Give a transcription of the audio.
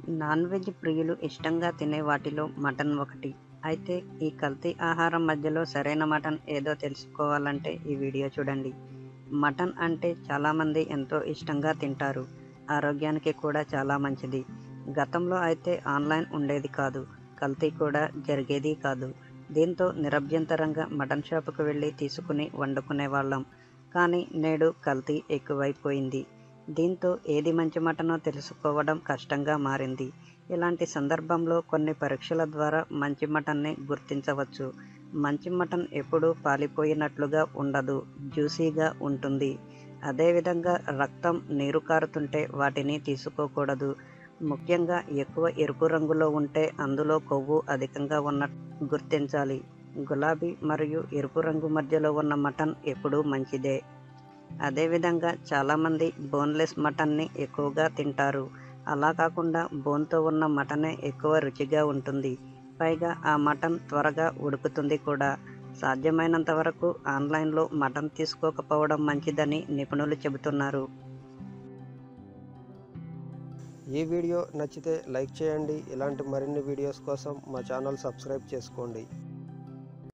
non veg ప్రియులు ఇష్టంగా తినే వాటిలో మటన్ ఒకటి అయితే ఈ కల్తీ ఆహారం మధ్యలో సరైన మటన్ ఏదో తెలుసుకోవాలంటే ఈ వీడియో చూడండి మటన్ అంటే చాలామంది ఎంతో ఇష్టంగా తింటారు ఆరోగ్యానికి కూడా చాలా మంచిది గతంలో అయితే ఆన్లైన్ ఉండేది కాదు కల్తీ కూడా జరిగేది కాదు దీంతో నిరభ్యంతరంగా మటన్ షాపుకు వెళ్ళి తీసుకుని వండుకునే వాళ్ళం కానీ నేడు కల్తీ ఎక్కువైపోయింది దీంతో ఏది మంచి మటనో తెలుసుకోవడం కష్టంగా మారింది ఇలాంటి సందర్భంలో కొన్ని పరీక్షల ద్వారా మంచి మటన్ని గుర్తించవచ్చు మంచి మటన్ ఎప్పుడూ పాలిపోయినట్లుగా ఉండదు జ్యూసీగా ఉంటుంది అదేవిధంగా రక్తం నీరు కారుతుంటే వాటిని తీసుకోకూడదు ముఖ్యంగా ఎక్కువ ఎరుపు రంగులో ఉంటే అందులో కొవ్వు అధికంగా ఉన్న గుర్తించాలి గులాబీ మరియు ఎరుపు రంగు మధ్యలో ఉన్న మటన్ ఎప్పుడూ మంచిదే అదేవిధంగా చాలామంది బోన్లెస్ మటన్ని ఎక్కువగా తింటారు అలా కాకుండా బోన్తో ఉన్న మటనే ఎక్కువ రుచిగా ఉంటుంది పైగా ఆ మటన్ త్వరగా ఉడుకుతుంది కూడా సాధ్యమైనంత వరకు ఆన్లైన్లో మటన్ తీసుకోకపోవడం మంచిదని నిపుణులు చెబుతున్నారు ఈ వీడియో నచ్చితే లైక్ చేయండి ఇలాంటి మరిన్ని వీడియోస్ కోసం మా ఛానల్ సబ్స్క్రైబ్ చేసుకోండి